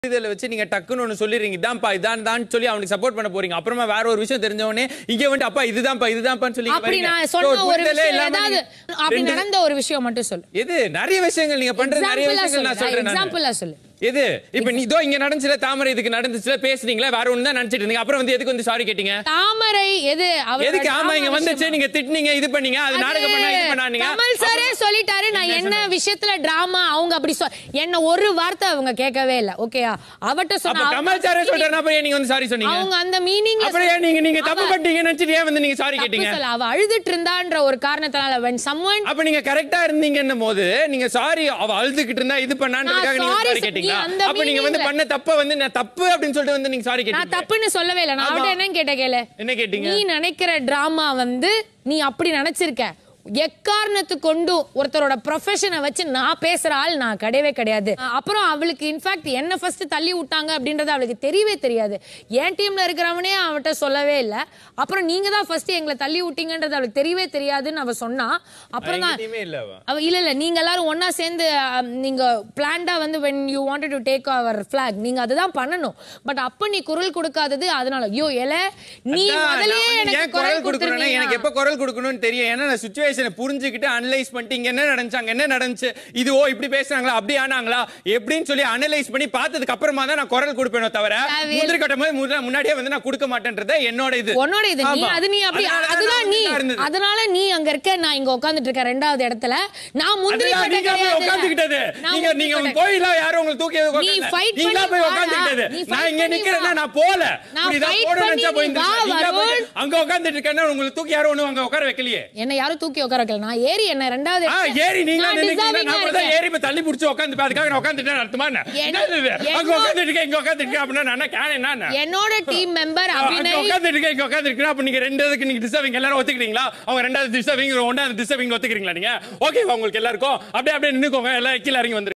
இதுல வச்சு நீங்க டக்குன்னு ஒண்ணு சொல்லிடுறீங்க இதான்ப்பா இதான் தான் சொல்லி அவனுக்கு சப்போர்ட் பண்ண போறீங்க அப்புறமா வேற ஒரு விஷயம் தெரிஞ்ச உடனே இங்க வந்துட்டு அப்பா இதுதான்ப்பா இதுதான்ப்பான்னு சொல்லி அப்படி வரீங்க. நான் So, சொன்ன ஒரு புரிதலே விஷயம் இல்லாம ஏதாவது நீங்க அப்படி ரெண்டு- நடந்த ஒரு விஷயம் மட்டும் சொல்லு எது நிறைய விஷயங்கள் நீங்க பண்ற நிறைய எக்ஸாம்பிளா விஷயங்கள் நான் சொல்லு சொல்றேன் நானு. எக்ஸாம்பிளா சொல்லு எது இப்ப நீ இதோ இங்க நடந்துச்சுல தாமரை இதுக்கு நடந்துச்சுல பேசுனீங்களா வேற ஒண்ணு தான் நினைச்சிட்டு இருந்தீங்க அப்புறம் வந்து எதுக்கு வந்து சாரி கேட்டீங்க தாமரை எது அவரோட எதுக்கு ஆமா இங்க drama வந்துச்சு விஷயமா? நீங்க திட்டுனீங்க இது பண்ணீங்க அது நாடகம் பண்ணா இது பண்ணானீங்க கமல் சாரே சொல்லிட்டாரு நான் என்ன விஷயத்துல டிராமா அவங்க அப்படி சொ- என்ன ஒரு வார்த்தை அவங்க கேட்கவே இல்ல ஓகேயா அவட்ட அப்ப சொன்ன கமல் சாரே சொல்றாரு அப்ப ஏன் நீங்க வந்து சாரி சொன்னீங்க அவங்க அந்த மீனிங்ல அப்புறம் ஏன் நீங்க நீங்க தப்பு பண்ணிட்டீங்க நினைச்சிட்டு ஏன் வந்து நீங்க சாரி தப்பு கேட்டீங்க சொல்ல அவ அழுதுட்டு இருந்தான்ற ஒரு காரணத்தினால when someone அப்ப நீங்க கரெக்டா இருந்தீங்கன்னும் போது நீங்க சாரி அவ அழுதுகிட்டு இருந்தா இது பண்ணான்றதுக்காக நான் நீங்க sorry சாரி சொ- கேட்டீங்களா நீ அந்த அப்ப நீங்க வந்து meaning-ல- பண்ண தப்ப வந்து நான் தப்பு அப்படின்னு சொல்லிட்டு வந்து நீங்க சாரி நான் கேட்டீங்க தப்புன்னு சொல்லவே இல்ல நான் ஆமா. அவட்ட என்ன கேட்ட கேளு என்ன கேட்டீங்க நீ நினைக்கிற டிராமா வந்து நீ அப்படி நினைச்சிருக்க எக்காரணத்து கொண்டு ஒருத்தரோட ப்ரொஃபஷனை வச்சு நான் பேசுற ஆள் நான் கிடையவே கிடையாது அப்புறம் அவளுக்கு இன்ஃபேக்ட் என்ன ஃபர்ஸ்ட் தள்ளி விட்டாங்க அப்படின்றது அவளுக்கு தெரியவே தெரியாது என் டீம்ல இருக்கிறவனே அவட்ட சொல்லவே இல்ல அப்புறம் நீங்க தான் ஃபர்ஸ்ட் எங்களை தள்ளி விட்டீங்கன்றது அவளுக்கு தெரியவே தெரியாதுன்னு அவ சொன்னா அப்புறம் தான் எங்கேயுமே இல்ல அவ அவ இல்ல இல்ல நீங்க எல்லாரும் ஒண்ணா சேர்ந்து அம், நீங்க பிளான்டா வந்து when you wanted to take our flag நீங்க அதுதான் பண்ணணும் பட் அப்ப நீ குரல் கொடுக்காதது அதனால ஐயோ எல நீ அதான், முதல்லயே நான் வந்து எனக்கு ஏன் குரல் குரல் கொடுக்கணும்னா எனக்கு கொடுத்துருந்தீங்க எப்ப குரல் கொடுக்கணும்னு தெரியும் ஏன்னா நான் சுச்சுவேஷனை புரிஞ்சுக்கிட்டு அனலைஸ் பண்ணிட்டு இங்க என்ன நடந்துச்சாங்க என்ன நடந்துச்சு இது ஓ இப்படி பேசுறாங்களா அப்படி ஆனாங்களா எப்படின்னு சொல்லி அனலைஸ் பண்ணி பார்த்ததுக்கு அப்புறமா தான் நான் குரல் கொடுப்பேனோ தவிர தேவையில்ல. முந்திரி கட்டும் போது முன்ன- முன்னாடியே வந்து நான் கொடுக்க மாட்டேன்றத என்னோட இது உன்னோட இது நீ ஆமா. அது நீ அப்படி அதனால தான் அதுதான் நான் நீ வந்து இருந்தது. அதனால நீ அங்க இருக்க நான் இங்க உட்கார்ந்துட்டு இருக்கேன் ரெண்டாவது இடத்துல நான் முந்திரி அதெல்லாம் கொட்டை நீங்க போய் கிடையாதுல்ல. உட்கார்ந்துக்கிட்டது. நான் நீங்க முந்திரி நீங்க கொட்டை. போயில யாரும் உங்களுக்கு தூக்கி எதுவும் நீ உட்கார்ந்தல. fight நீங்களா பண்ணி போய் வா. உட்கார்ந்துக்கிட்டது. நீ நான் fight இங்க பண்ணி நிக்கிறேன்னா வா. நான் போல. நான் புரியுதா? fight போட பண்ணி நினைச்சா நீ போயிருந்திருக்கலாம். வா, நீங்களா போய் வருண். அங்க உட்கார்ந்துட்டு இருக்கேன்னா உங்களுக்கு தூக்கி யாரும் ஒண்ணும் அங்க உட்கார வைக்கலையே என்ன யாரும் தூக்கி உட்கார வைக்கல நான் ஏறி என்ன ரெண்டாவது ஆ, இடத்துல- ஏறி நீங்க நான் நின்னுட்டீங்கன்னா deserving-ஆ நான் கூட தான் இருக்கேன். ஏறி போய் தள்ளி புடிச்சு உட்கார்ந்து அதுக்காக நான் உட்கார்ந்துட்டேன் அர்த்தமா என்ன? என்ன- என்னது இது? அங்க என்ன- உட்கார்ந்துட்டு இருக்கேன், இங்க உட்கார்ந்துட்டு இருக்கேன் அப்படின்னா நான் என்ன கேன என்ன? என்னோட டீம் மெம்பர் அங்க அபிநய் உட்கார்ந்துட்டு இருக்கேன், இங்க உட்கார்ந்துட்டு இருக்கேன். அப்ப நீங்க ரெண்டு இதுக்கு நீங்க deserving எல்லாரும் ஒத்துக்கிறீங்களா? அவங்க ரெண்டாவது deserving, ஒண்ணாவது deserving ஒத்துக்கிறீங்களா நீங்க? Okay வா உங்களுக்கு எல்லாருக்கும்? அப்படியே அப்படியே நின்னுக்கோங்க, எல்லாம் கீழ இறங்கி வந்துருங்க.